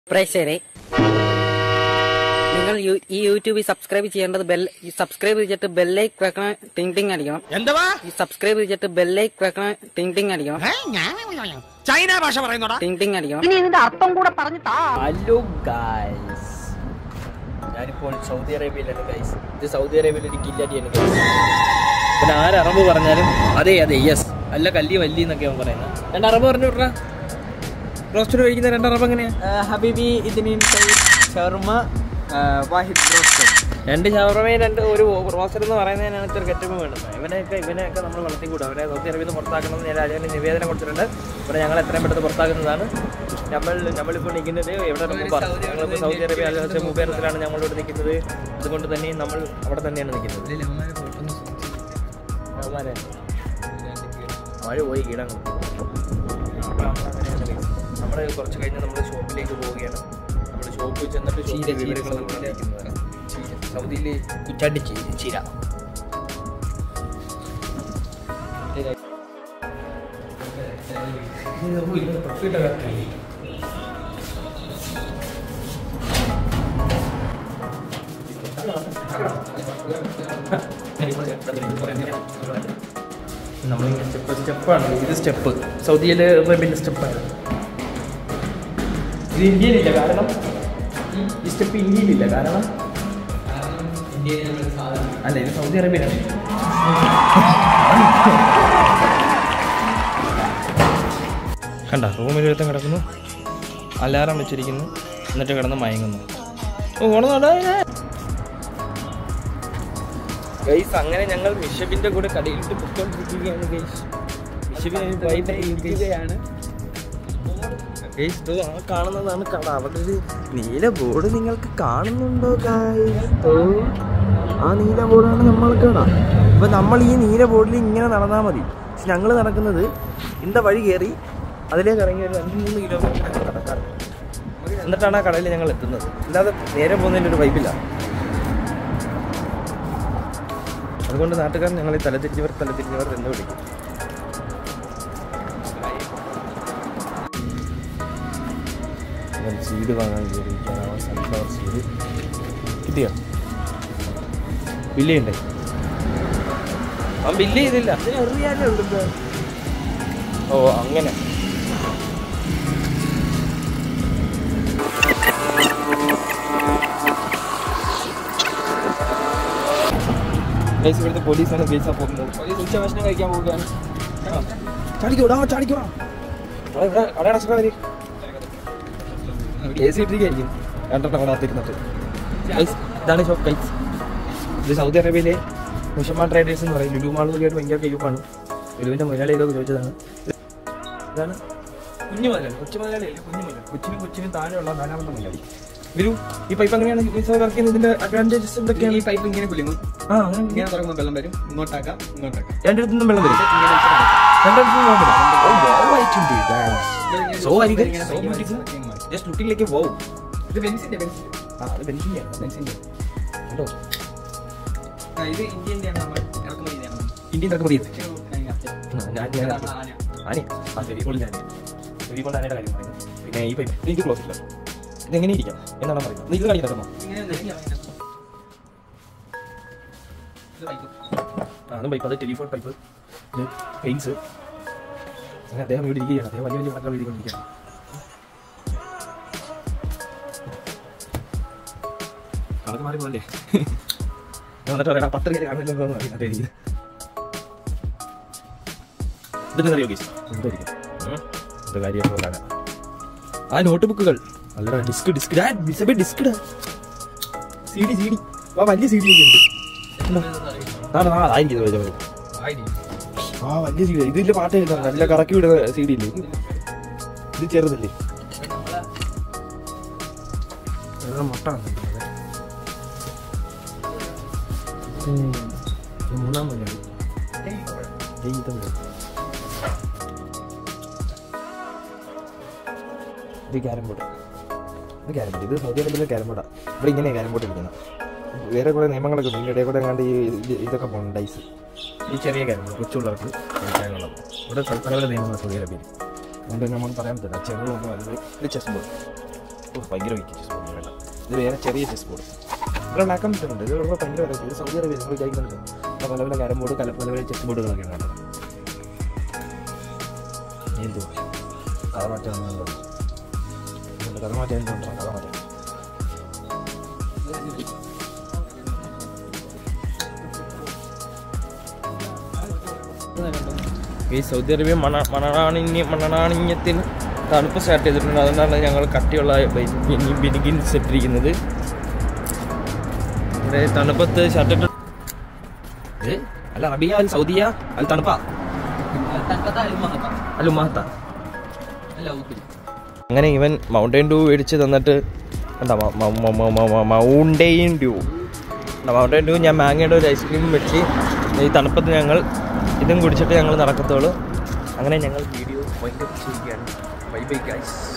പ്രേക്ഷകരെ നിങ്ങൾ യു- ഈ യൂട്യൂബിൽ സബ്സ്ക്രൈബ് ചെയ്യേണ്ടത് ബെൽ ഈ സബ്സ്ക്രൈബ് ചെയ്തിട്ട് ബെല്ലൈക്ക് വെക്കണം ടിങ് ടിങ് അടിക്കണം എന്തുവാ ഈ സബ്സ്ക്രൈബ് ചെയ്തിട്ട് ബെല്ലൈക്ക് വെക്കണം ടിങ് ടിങ് അടിക്കണം ഏ? ഞാൻ- ചൈന ഭാഷ പറയുന്നോടാ ടിങ് ടിങ് അടിക്കണം ഇനി ഇതിന്റെ അർത്ഥം കൂടെ പറഞ്ഞു താ ഹലോ ഗൈസ് ഞാനിപ്പോൾ സൗദി അറേബ്യയിലാണ് ഗൈസ് ഇത് സൗദി അറേബ്യയിൽ ഒരു കില്ലാടിയാണ് ഗൈസ് പിന്നെ ആര് അറബ് പറഞ്ഞാലും അതെ അതെ യെസ് അല്ല കല്ലി വല്ലി എന്നൊക്കെ അവൻ പറയുന്നത് രണ്ട് അറബ് പറഞ്ഞു വിട്രാ റോസ്റ്റഡ് കഴിക്കുന്ന രണ്ട് അറബ് എങ്ങനെയാ ഹബീബി ഇതിന് ഷവർമ വാഹിദ് റോസ്റ്റർ രണ്ട് ഷവർമയും രണ്ട് ഒരു റോസ്റ്റർ എന്ന് പറയുന്നതിനാണ് ഇത്ര കെറ്റപ്പ് വേണ്ടത് ഇവനെയൊക്കെ ഇവനെയൊക്കെ നമ്മൾ വളർത്തിക്കൂടും അവരെ സൗദി അറേബ്യയിൽ നിന്ന് പുറത്താക്കണമെന്ന് ഞാൻ രാജാവിന് നിവേദനം കൊടുത്തിട്ടുണ്ട് ഇവിടെ ഞങ്ങൾ എത്രയും പെട്ടെന്ന് പുറത്താക്കുന്നതാണ് നമ്മൾ നമ്മളിപ്പോൾ നിൽക്കുന്നത് എവിടെ മുബാർ ഞങ്ങളിപ്പോൾ സൗദി അറേബ്യ അല്ലാതെ മുബേറത്തിലാണ് ഞങ്ങളിവിടെ നിൽക്കുന്നത് അതുകൊണ്ട് തന്നെ നമ്മൾ അവിടെ തന്നെയാണ് നിൽക്കുന്നത് അവന്മാരെ മഴ പോയി കീടങ്ങൾ നമ്മൾ കുറച്ച് കഴിഞ്ഞ് നമ്മൾ ഷോപ്പിലേക്ക് പോവുകയാണ് നമ്മൾ ഷോപ്പിൽ ചെന്നിട്ട് ഷോപ്പിലെ വിവരങ്ങൾ നമ്മൾ അറിയിക്കുന്നതാണ് സൗദിയിൽ കുറ്റാണ്ടി ചീര ചീര നമ്മളിങ്ങനെ സ്റ്റെപ്പ് സ്റ്റെപ്പാണ് ഇത് സ്റ്റെപ്പ് സൗദിയിൽ പിന്നെ സ്റ്റെപ്പാണ് ഇത് ഇന്ത്യയിലില്ല കാരണം ഈ- ഈ സ്റ്റെപ്പ് ഇന്ത്യയിലില്ല കാരണം അല്ല ഇത് സൗദി അറേബ്യയിലാണ് കണ്ട റൂമിൽ ഒരുത്തം കിടക്കുന്നു അലാറം വെച്ചിരിക്കുന്നു എന്നിട്ട് കിടന്ന് മയങ്ങുന്നു ഓ ഓണന്നോടാ ഗൈസ് അങ്ങനെ ഞങ്ങൾ മിഷബിന്റെ കൂടെ കടയിലിട്ട് പൊയ്ക്കൊണ്ടിരിക്കുകയാണ് ഗൈസ് മിഷബിന് വൈകിരിക്കുകയാണ് ഗൈസ് ഇത് ആ കാണുന്നതാണ് കട അവിടെ ഒരു നീല ബോർഡ് നിങ്ങൾക്ക് കാണുന്നുണ്ടോ ഗൈസ് ഓ ആ നീല ബോർഡാണ് നമ്മൾ കട അപ്പൊ നമ്മൾ ഈ നീല ബോർഡിൽ ഇങ്ങനെ നടന്നാൽ മതി പക്ഷെ ഞങ്ങൾ നടക്കുന്നത് ഇന്ത വഴി കയറി അതിലേക്ക് ഇറങ്ങി ഒരു രണ്ട് മൂന്ന് കിലോമീറ്റർ നടക്കാൻ എന്നിട്ടാണ് ആ കടയിൽ ഞങ്ങൾ എത്തുന്നത് അല്ലാതെ നേരെ പോകുന്നതിൻ്റെ ഒരു വൈബില്ല അതുകൊണ്ട് നാട്ടുകാർ ഞങ്ങളെ തലതിരിഞ്ഞവർ തലതിരിഞ്ഞവർ എന്ന് വിളിക്കും സീഡ് വാങ്ങാൻ കയറിയിരിക്കുകയാണ് സൺഫ്ലവർ സീഡ് കിട്ടിയോ ബില്ല് ചെയ്യണ്ടേ ആ ബില്ല് ചെയ്തില്ല ഓ അങ്ങനെ ഗൈസ് ഇവിടുത്തെ പോലീസാണ് ഗൈസ് പോകുന്നത് പോലീസ് ഉച്ചഭക്ഷണം കഴിക്കാൻ പോവുകയാണ് ചാടിക്കോടാ ചാടിക്കോടാ ഇവിടെ ഇവിടെ കട അടച്ചിട്ടാ മതി എ സി ഇട്ടിരിക്കും രണ്ടെണ്ണം കടത്തിരുന്നിട്ട് ഗൈസ് ഇതാണ് ഷോപ്പ് ഗൈസ് ഇത് സൗദി അറേബ്യയിലെ മുഷമാൻ ട്രേഡേഴ്സ് എന്ന് പറയും ലുലു മാളുകളിയായിട്ട് ഭയങ്കര കഴിവാണ് ലുലുവിന്റെ മുതലാളി ഇതൊക്കെ ചോദിച്ചതാണ് ഇതാണ് കുഞ്ഞു മുതലാളി കൊച്ചു മുതലാളി അല്ല കുഞ്ഞു മുതലാളി കൊച്ചിനും കൊച്ചിനും താഴെയുള്ള നാലാമത്തെ മുതലാളി വരൂ ഈ പൈപ്പ് എങ്ങനെയാണ് വർക്ക് ചെയ്യുന്നതിന്റെ അഡ്വാൻറ്റേജസ് എന്തൊക്കെയാണ് ഈ പൈപ്പ് ഇങ്ങനെ കുലുങ്ങും ആ അങ്ങനെ ഇങ്ങനെ തുറക്കുമ്പോൾ വെള്ളം വരും ഇങ്ങോട്ടാക്കാം ഇങ്ങോട്ടാക്കാം രണ്ടിടത്തു നിന്നും വെള്ളം വരും ഇങ്ങനെ വെച്ചാൽ രണ്ടിടത്തു നിന്നും വെള്ളം വരും ഓ, wow ആയിട്ടുണ്ട്, guys. ഇങ്ങനെ So very good, ഇങ്ങനെ so ഇങ്ങനെ beautiful. ഇങ്ങനെ മാറി. Just looking like a wow. ഇത് ബെൻസിന്റെ ബെൻസിന്റെ ആ, അത് ബെൻസിന്റെ ആണ്. ബെൻസിന്റെ കണ്ടോ? ആ, ഇത് ഇന്ത്യന്റെ ആണ് നമ്മൾ ഇറക്കുമതി ചെയ്യണം ഇന്ത്യൻ ഇറക്കുമതി ചെയ്ത്. ഒരു അതിനകത്ത്. ആ, ഞാൻ- ഞാൻ- അതാണ് ആന. ആനയോ? ആ, ശരി, ഇപ്പോൾ ഞാൻ. ശരി, ഇപ്പോൾ ആനയുടെ കാര്യം പറയുന്നു. പിന്നെ ഈ പൈപ്പ് ഇത് ക്ലോസ് ഇല്ല ഇതെങ്ങനെ ഇരിക്കാം എന്നാണ് പറയുന്നത് നീ ഇത് കാണിക്കാം ഇങ്ങനെ നെല്ലിയാ അതിനകത്ത്. ഇത് പൈപ്പ്. ആ അതും പൈപ്പ് അത് ടെലിഫോൺ പൈപ്പ് ഇത് പെയിൻസ് അങ്ങനെ അദ്ദേഹം ഇവിടെ ഇരിക്കുകയാണ് അദ്ദേഹം വലിയ വലിയ മാറ്റങ്ങൾ എഴുതിക്കൊണ്ടിരിക്കുകയാണ് കണക്ക് മാറി പോലെ എന്നിട്ട് പറയാം പത്ത് പേര് കാണുമല്ലോ എന്ന് പറയും അതേ രീതി ഇതൊക്കെ അറിയോ ഗീസ് എന്തായിരിക്കും ഇത് കാര്യമാണ് ആ നോട്ട് ബുക്കുകൾ അല്ലടാ disc disc disc disc C D C D ആ വലിയ സി ഡി ഒക്കെ ഉണ്ട് നാളെ നാളെ ആയിരിക്കും ഇത് വരെ. ആ വലിയ സി ഡി ഇതിന്റെ പാട്ട് എഴുതാം നല്ല കറക്കി വിടുന്ന സി ഡി ഇല്ലേ ഇത് ചെറുതല്ലേ വെറുതെ മുട്ട വന്നിട്ടുണ്ട്. ഉം. ഇത് മൂന്നാം മണിയാണ് ജയ് ഇതുണ്ട്. ഇത് ക്യാരം ബോർഡ് ഇത് ക്യാരം ബോർഡ് ഇത് സൗദി അറേബ്യയിലെ ക്യാരം ബോർഡാണ് ഇവിടെ ഇങ്ങനെയാണ് ക്യാരം ബോർഡ് ഇരിക്കുന്നത് വേറെ കുറേ നിയമങ്ങളൊക്കെ ഉണ്ട് ഇതിൻ്റെ ഇടയിൽ കൂടെ കണ്ട് ഈ ഇത് ഇതൊക്കെ പോകും ഡൈസ് ഈ ചെറിയ കാര്യങ്ങൾ കൊച്ചുള്ളവർക്ക് കളിക്കാനുള്ളത് ഇവിടെ പല പല നിയമങ്ങൾ സൗദി അറേബ്യയിൽ അതുകൊണ്ട് നമ്മൾ പറയാൻ പറ്റില്ല ചെറുതൊന്നും അത് ഇത് ചെസ് ബോർഡ് ഓ ഭയങ്കര വയ്ക്കും ചെസ് ബോർഡ് വേണ്ട ഇത് വേറെ ചെറിയ ചെസ് ബോർഡ് ഇവിടെ ഉണ്ടാക്കാൻ പറ്റുന്നുണ്ട് ഇത് ഇവിടെ ഭയങ്കര വില ഇത് സൗദി അറേബ്യ നിങ്ങൾ വിചാരിക്കുന്നുണ്ട് ഇവിടെ പല പല ക്യാരം ബോർഡ് പല പല ചെസ് ബോർഡുകളൊക്കെ ഉണ്ട് എന്തോ കഥ മാറ്റാൻ കഥ മാറ്റാൻ എന്തോ കഥ മാറ്റാൻ ഈ സൗദി അറേബ്യ മണ മണനാണിഞ്ഞ് മണനാണിഞ്ഞത്തിൽ തണുപ്പ് സ്റ്റാർട്ട് ചെയ്തിട്ടുണ്ട് അതുകൊണ്ടാണ് ഞങ്ങൾ കട്ടിയുള്ള ബിനി ബിനിഗിൻ സെറ്റിരിക്കുന്നത് ഇവിടെ തണുപ്പത്ത് ഷർട്ട് ഇട്ട് ഏ? അല്ല അറബിയ അൽ സൗദിയ അൽ തണുപ്പ അല്ല ഉമ്മാത്ത അങ്ങനെ ഇവൻ മൗണ്ടൈൻ ഡ്യൂ മേടിച്ച് തന്നിട്ട് എന്താ മൗണ്ടൈൻ ഡ്യൂ മൗണ്ടൈൻ ഡ്യൂ ഞാൻ മാങ്ങയുടെ ഒരു ഐസ്ക്രീം വെച്ച് ഈ തണുപ്പത്ത് ഞങ്ങൾ ഇതും കുടിച്ചിട്ട് ഞങ്ങൾ നടക്കത്തുള്ളൂ അങ്ങനെ ഞങ്ങൾ വീഡിയോ വൈൻഡപ്പ് ചെയ്യുകയാണ് ബൈ ബൈ ഗൈസ്